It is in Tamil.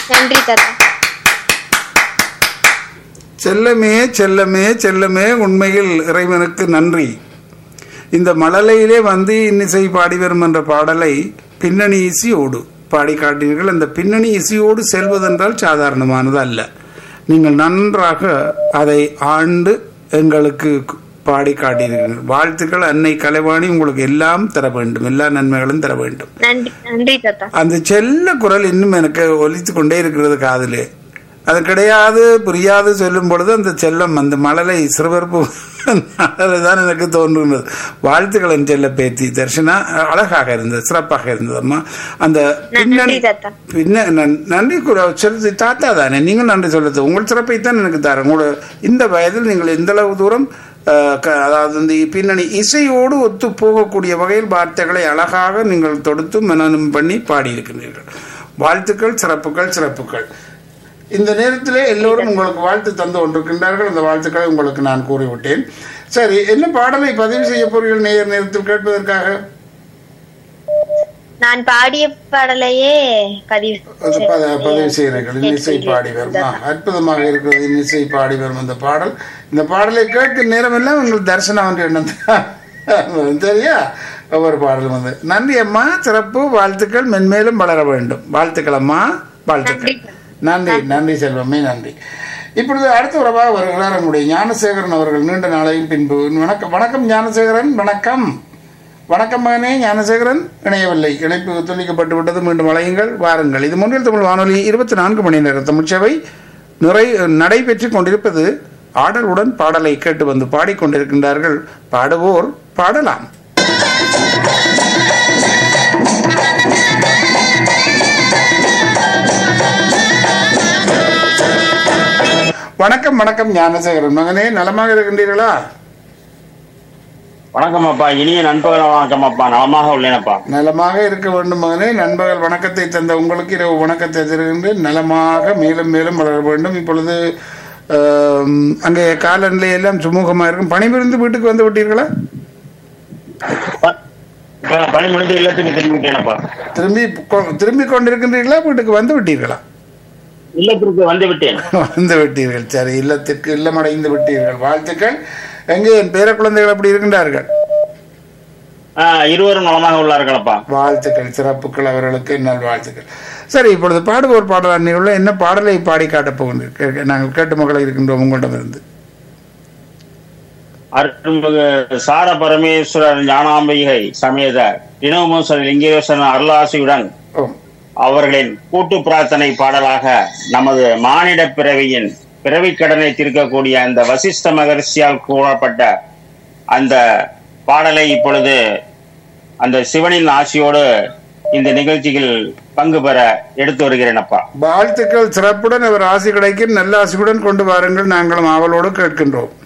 நன்றி தாத்தா செல்லமே செல்லமே செல்லமே உண்மையில் இறைவனுக்கு நன்றி இந்த மழலையிலே வந்து இன்னிசை பாடி வரும் என்ற பாடலை பின்னணி இசையோடு பாடி காட்டினீர்கள் அந்த பின்னணி இசையோடு செல்வதென்றால் சாதாரணமானது அல்ல நீங்கள் நன்றாக அதை ஆண்டு எங்களுக்கு பாடி காட்டினீர்கள் வாழ்த்துக்கள் அன்னை கலைவாணி உங்களுக்கு எல்லாம் தர வேண்டும் எல்லா நன்மைகளும் தர வேண்டும் நன்றி நன்றி தாத்தா அந்த செல்ல குரல் இன்னும் எனக்கு ஒலித்து கொண்டே இருக்கிறது காதிலே அது கிடையாது புரியாது சொல்லும் பொழுது அந்த செல்லம் அந்த மழலை சிறுவர்ப்பு தான் எனக்கு தோன்றுகிறது வாழ்த்துக்கள் என் செல்ல பேத்தி தர்ஷனா அழகாக இருந்தது சிறப்பாக இருந்ததம்மா அந்த பின்னணி நன்றி தாத்தா பின்ன நன்- நன்றி கூற சொல்றது தாத்தா தானே நீங்கள் நன்றி சொல்லுது உங்கள் சிறப்பை தான் எனக்கு தரேன் உங்களோட இந்த வயதில் நீங்கள் எந்த அளவு தூரம் அஹ், க- அதாவது இந்த பின்னணி இசையோடு ஒத்து போகக்கூடிய வகையில் வார்த்தைகளை அழகாக நீங்கள் தொடுத்து மனனம் பண்ணி பாடியிருக்கிறீர்கள் வாழ்த்துக்கள் சிறப்புகள் சிறப்புகள் இந்த நேரத்திலே எல்லோரும் உங்களுக்கு வாழ்த்து தந்து கொண்டிருக்கின்றார்கள் அந்த வாழ்த்துக்களை உங்களுக்கு நான் கூறிவிட்டேன் சரி என்ன பாடலை பதிவு செய்ய போறீர்கள் நேர் நேரத்தில் கேட்பதற்காக நான் பாடிய பாடலையே பதிவு அது ப- பதிவு செய்கிறீர்கள் இன்னிசை பாடி வரும் ஆ, அற்புதமாக இருக்கிறது இன்னிசை பாடி வரும் அந்த பாடல் இந்த பாடலை கேட்கும் நேரமெல்லாம் உங்களுக்கு தரிசனம் வந்து எண்ணம் சரியா ஒவ்வொரு பாடலும் வந்து நன்றி அம்மா சிறப்பு வாழ்த்துக்கள் மென்மேலும் வளர வேண்டும் வாழ்த்துக்கள் அம்மா வாழ்த்துக்கள் நன்றி நன்றி செல்வமே நன்றி இப்பொழுது அடுத்த உறவாக வருகிறார் நம்முடைய ஞானசேகரன் அவர்கள் நீண்ட நாளையும் பின்பு வணக்கம் வணக்கம் ஞானசேகரன் வணக்கம் வணக்கம் மகனே ஞானசேகரன் இணையவில்லை இணைப்பு துண்டிக்கப்பட்டு விட்டது மீண்டும் அழையுங்கள் வாருங்கள் இது முன்னில் தமிழ் வானொலி இருபத்தி நான்கு மணி நேர தமிழ்ச்சேவை நிறை நடைபெற்றுக் கொண்டிருப்பது ஆடலுடன் பாடலை கேட்டு வந்து பாடிக்கொண்டிருக்கின்றார்கள் பாடுவோர் பாடலாம் வணக்கம் வணக்கம் ஞானசேகரன் மகனே நலமாக இருக்கின்றீர்களா வணக்கம் அப்பா இனிய நண்பகல் வணக்கம் அப்பா நலமாக உள்ளேனப்பா நலமாக இருக்க வேண்டும் மகனே நண்பர்கள் வணக்கத்தை தந்த உங்களுக்கு இரவு வணக்கத்தை தருகின்றேன் நலமாக மேலும் மேலும் வளர வேண்டும் இப்பொழுது ஆம், அங்கே காலநிலை எல்லாம் சுமூகமாக இருக்கும் பணிபுரிந்து வீட்டுக்கு வந்து விட்டீர்களா ப- ப- பணி முடிந்து இல்லத்துக்கு திரும்பிட்டேனப்பா திரும்பி கொ- திரும்பி கொண்டிருக்கின்றீர்களா வீட்டுக்கு வந்து விட்டீர்களா இல்லத்திற்கு வந்து விட்டேன் வந்து விட்டீர்கள் சரி இல்லத்திற்கு இல்லமடைந்து விட்டீர்கள் வாழ்த்துக்கள் எங்கே என் பேர குழந்தைகள் அப்படி இருக்கின்றார்கள் ஆ, இருவரும் நலமாக உள்ளார்களப்பா வாழ்த்துக்கள் சிறப்புகள் அவர்களுக்கு நல் வாழ்த்துக்கள் சரி இப்பொழுது பாடுவோர் பாடல் நிகழ்வுல என்ன பாடலை பாடி காட்டப் போகின்றீர்கள் நாங்கள் கேட்டு மக்களை இருக்கின்றோம் உங்களிடமிருந்து அருள்மிகு சார பரமேஸ்வரர் ஞானாம்பிகை சமேத தினமுசர் லிங்கேஸ்வரன் அருளாசியுடன் ஓ அவர்களின் கூட்டு பிரார்த்தனை பாடலாக நமது மானிட பிறவியின் பிறவிக் கடனை தீர்க்கக்கூடிய அந்த வசிஷ்ட மகர்ஷியால் கூறப்பட்ட அந்த பாடலை இப்பொழுது அந்த சிவனின் ஆசியோடு இந்த நிகழ்ச்சியில் பங்கு பெற எடுத்து வருகிறேன் அப்பா வாழ்த்துக்கள் சிறப்புடன் அவர் ஆசி கிடைக்கும் நல்ல ஆசியுடன் கொண்டு வாருங்கள் நாங்களும் ஆவலோடு கேட்கின்றோம்